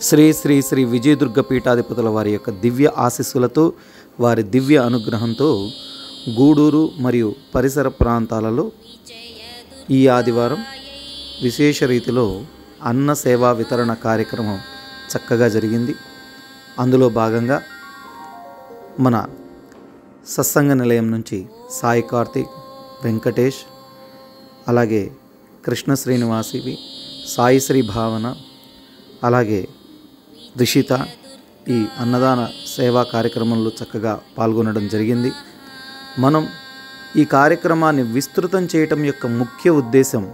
శ్రీ శ్రీ శ్రీ విజయదుర్గ పీఠాధిపతుల వారి యొక్క దివ్య ఆశీస్సులతో వారి దివ్య అనుగ్రహంతో గూడూరు మరియు పరిసర ప్రాంతాలలో ఈ ఆదివారం విశేష రీతిలో అన్న సేవా వితరణ కార్యక్రమం చక్కగా జరిగింది అందులో భాగంగా మన సత్సంగ నిలయం నుంచి సాయి కార్తీక్ వెంకటేష్ అలాగే కృష్ణ శ్రీనివాసివి సాయి శ్రీ భావన అలాగే రిషిత ఈ అన్నదాన సేవా కార్యక్రమంలో చక్కగా పాల్గొనడం జరిగింది మనం ఈ కార్యక్రమాన్ని విస్తృతం చేయటం యొక్క ముఖ్య ఉద్దేశం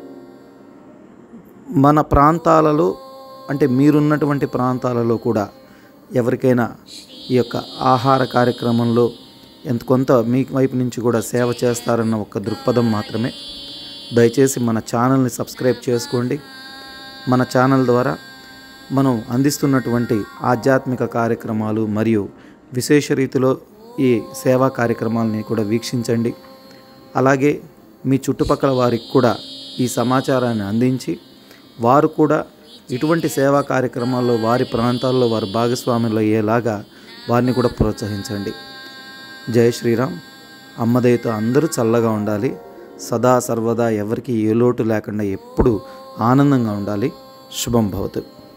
మన ప్రాంతాలలో అంటే మీరున్నటువంటి ప్రాంతాలలో కూడా ఎవరికైనా ఈ యొక్క ఆహార కార్యక్రమంలో ఎంత కొంత మీ వైపు నుంచి కూడా సేవ చేస్తారన్న ఒక దృక్పథం మాత్రమే దయచేసి మన ఛానల్ని సబ్స్క్రైబ్ చేసుకోండి మన ఛానల్ ద్వారా మనం అందిస్తున్నటువంటి ఆధ్యాత్మిక కార్యక్రమాలు మరియు విశేష రీతిలో ఈ సేవా కార్యక్రమాలని కూడా వీక్షించండి అలాగే మీ చుట్టుపక్కల వారికి కూడా ఈ సమాచారాన్ని అందించి వారు కూడా ఇటువంటి సేవా కార్యక్రమాల్లో వారి ప్రాంతాల్లో వారు భాగస్వాములు అయ్యేలాగా వారిని కూడా ప్రోత్సహించండి జై శ్రీరామ్ అమ్మదయతో అందరూ చల్లగా ఉండాలి సదా సర్వదా ఎవరికి ఏ లోటు లేకుండా ఎప్పుడూ ఆనందంగా ఉండాలి శుభం భవతు